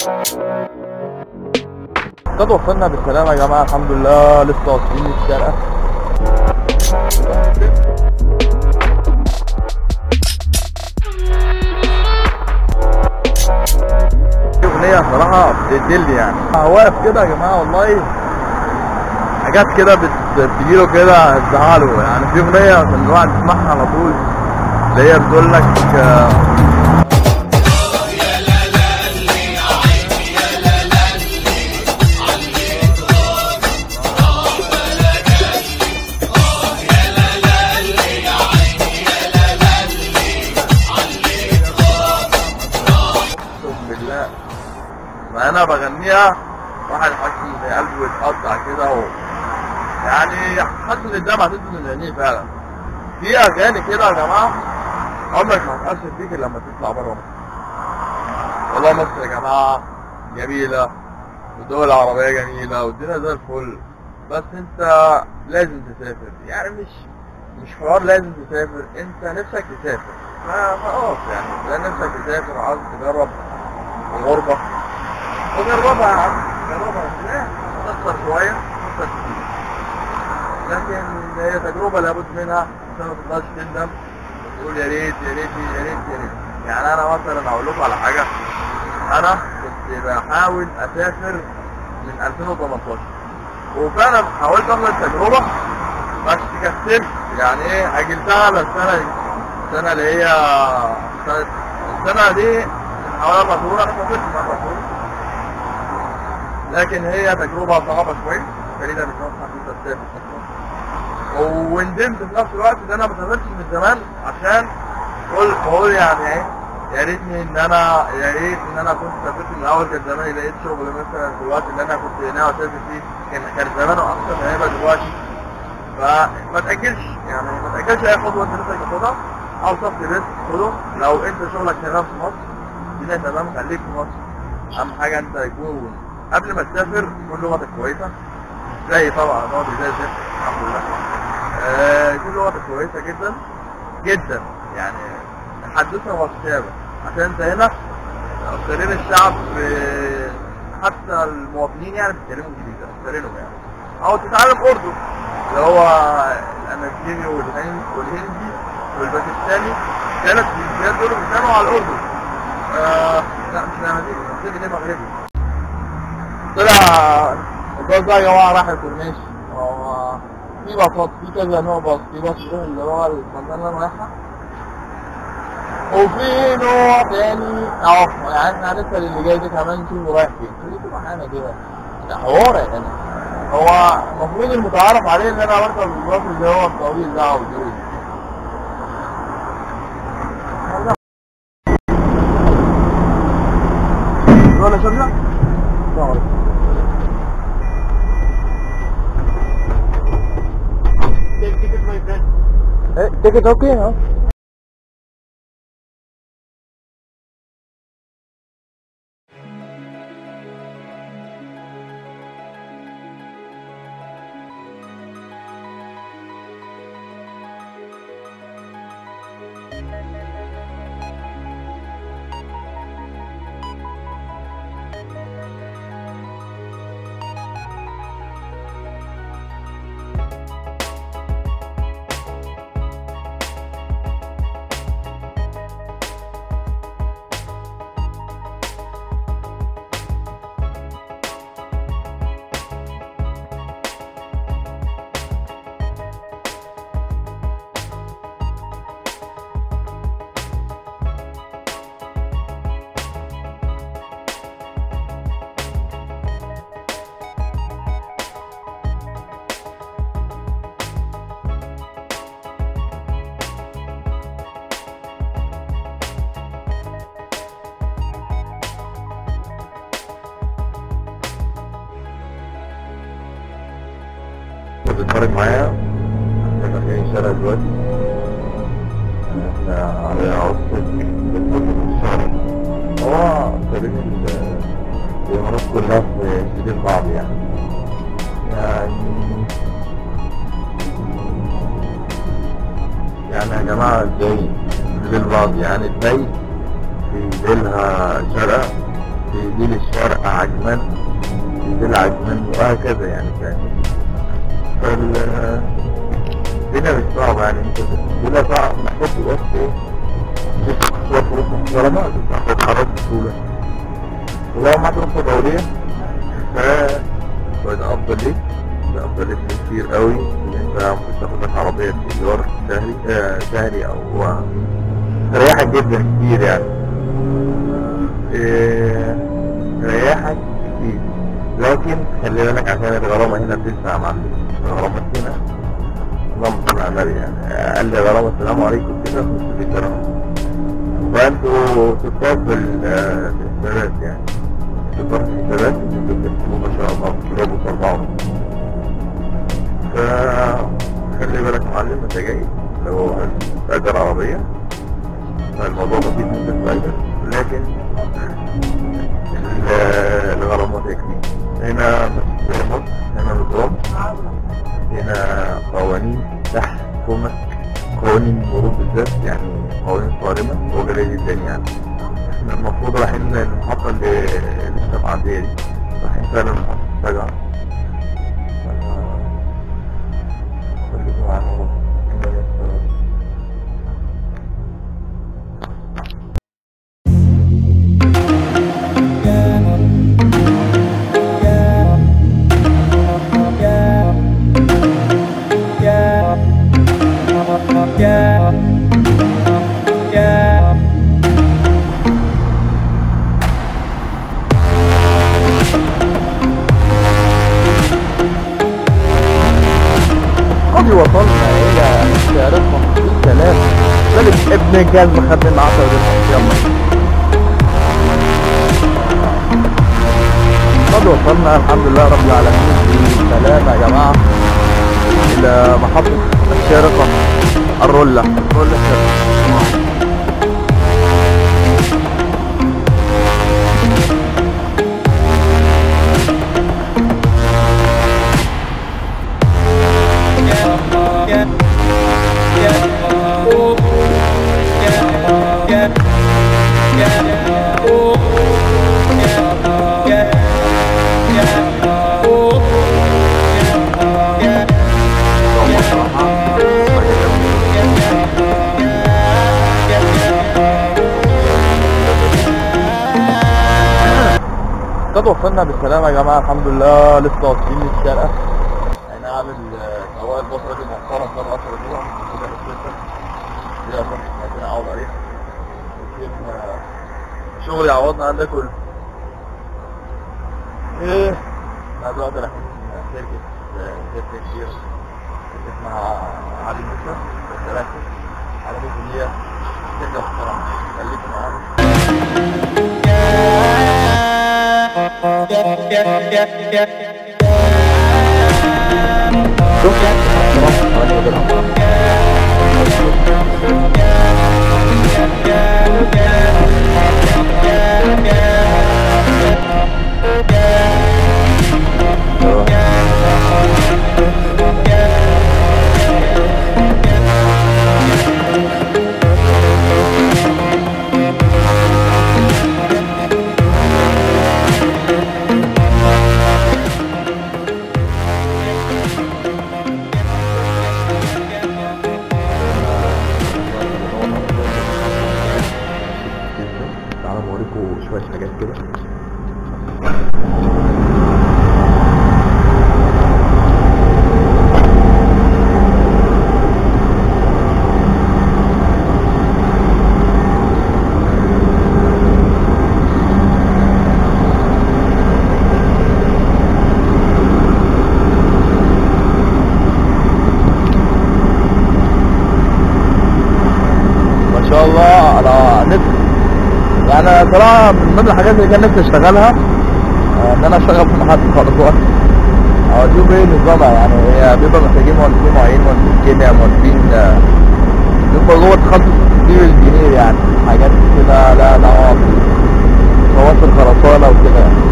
قد وصلنا بالسلامة يا جماعة الحمد لله لسه واصلين الشارقة في أغنية صراحة بتدلي يعني واقف كده يا جماعة والله حاجات كده بت- بتجيله كده تزعله يعني في أغنية كان الواحد يسمعها على طول اللي هي بتقول لك آه، اقسم بالله ما انا بغنيها واحد حاسس ان قلبه يتقطع كده و... يعني حاسس ان الدمعة هتنزل من عينيه فعلا في اغاني كده يا جماعه عمرك ما هتأثر فيك إلا لما تطلع بره مصر والله مصر يا جماعه جميله والدول العربيه جميله والدنيا زي الفل بس انت لازم تسافر يعني مش مش حوار لازم تسافر انت نفسك تسافر ف- فخلاص يعني لا نفسك تسافر عاوز تجرب الغربة وجربها يا عم جربها لا تخسر شوية تخسر كتير لكن هي تجربة لابد منها عشان ما تفضلش تندم وتقول يا ريت يا ريت يا ريت يا ريت يعني انا مثلا اقول لكم على حاجة انا كنت بحاول اسافر من 2018 وفعلا حاولت اخد التجربة بس كسلت يعني ايه اجلتها للسنة السنة اللي هي سنة السنة دي حوالي اربع شهور انا سافرت من اربع شهور لكن هي تجربة صعبة شوية فريدة مش ناقصة ان انت تسافر أصلاً. وندمت في نفس الوقت ان انا ما سافرتش من زمان عشان قول بقول يعني ايه يا ريتني ان انا يا ريت ان انا كنت سافرت من الاول كان زماني لقيت شغل مثلا في الوقت اللي انا كنت ناوي اسافر فيه كان كان زمانه احسن من هيبقى دلوقتي فما تاجلش يعني ما تاجلش اي خطوه انت نفسك تاخدها او صف ريسك خده لو انت شغلك شغال في مصر الدنيا تمام خليك في مصر اهم حاجه انت يكون قبل ما تسافر تكون لغتك كويسه زي طبعا لغتي زي الزفت الحمد لله آه، يكون لغتك كويسه جدا جدا يعني حدثنا وكتابه عشان انت هنا اكثرين الشعب آه، حتى المواطنين يعني بيتكلموا انجليزي اكثرينهم يعني او تتعلم اردو اللي هو الامريكي والهند والهندي والباكستاني ثلاث جنسيات دول بيتكلموا على الاردو آه لا مش الامريكي الامريكي ده مغربي طلع الباص ده يا جماعه راح الكورنيش هو في باصات في كذا نوع باص في باص بيروح اللي هو المنطقه اللي انا رايحها وفي نوع تاني اهو يعني احنا لسه اللي جاي ده كمان نشوفه رايح فين خليكم معانا كده ده حوار يعني هو المفروض المتعارف عليه ان انا بركب الباص اللي هو الطويل ده او الجوي ولا شرجع؟ السلام عليكم Eh, take it okay, huh? بتتفرج معايا احنا جايين الشارع دلوقتي احنا على عصر بنفكر في الشارع هو تقريبا الامارات كلها في سبيل بعض يعني يعني يعني يا جماعة ازاي في سبيل بعض يعني ازاي في ديلها شرقة في تبديل الشرق عجمان تبديل عجمان وهكذا يعني فاهم فال الدنيا مش صعبة يعني انت الدنيا صعبة محتاج بس ايه تشوف فلوس محترمة تتحرك بسهولة ولو معاك رخصة دولية ف ده أفضل ليك ده أفضل ليك كتير قوي إن أنت ممكن تاخد لك عربية إيجار شهري آه شهري أو تريحك جدا كتير يعني إيه تريحك كتير لكن خلي بالك عشان الغرامة هنا بتدفع مع الغرامة هنا اللهم صل على النبي يعني أقل غرامة السلام عليكم كده 500 درهم فأنتوا تتصاب في الحسابات يعني تتصاب في الحسابات انتوا بتكتبوا ما شاء الله بتضربوا تربعوا فخلي بالك يا معلم انت جاي لو تأجر عربية فالموضوع بسيط انت تأجر لكن الغرامات يكفي هنا مصر هنا نظام هنا قوانين تحكمك قوانين المرور بالذات يعني قوانين صارمة وجلية جدا يعني احنا المفروض رايحين المحطة اللي لسه معدية دي رايحين فعلا محطة السجع خليكم معانا قد وصلنا الى سعرات 50000 ذلك ابن الكلب خدنا معاه يلا قد وصلنا الحمد لله رب العالمين بسلام يا جماعة الى محطة الشارقة الرولة الرولة الشارقة قد وصلنا بالسلامة يا جماعة الحمد لله لسه واصلين للشارقة انا عامل سواق البصرة دي محترم ده القطر كده كده لسه دي اصلا عايزين اعوض عليها وجبنا شغل يعوضنا عن ده كله ايه انا دلوقتي رايحين شركة شركة كبيرة شركة اسمها علي موسى بس راكب على موسى دي شركة محترمة خليكم معانا شوف تعالوا اوريكم شويه حاجات كده ما شاء الله على نت يعني صراحة من ضمن الحاجات اللي كان نفسي اشتغلها آه، ان انا اشتغل في محطة خرطوم او اشوف ايه نظامها يعني هي بيبقى محتاجين مهندسين معينين مهندسين كيمياء مهندسين آه، بيبقى جوه تخصص كتير الجنيه يعني حاجات كده لا دعوة فواصل خرسانة وكده يعني.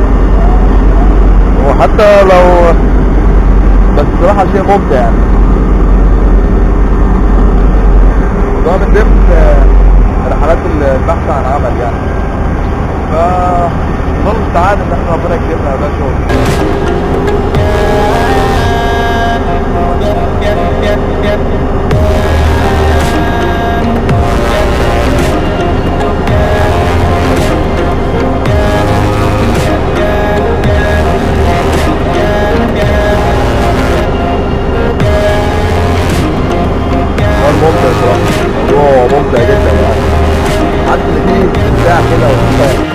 وحتى لو بس بصراحة شيء ممتع يعني ده من ضمن آه، رحلات البحث عن عمل يعني ف الله المستعان ان احنا ربنا يكرمنا ده شغل هو ممتع صراحة الموضوع ممتع جدا يعني حتى اللي فيه بتاع كده وبتاع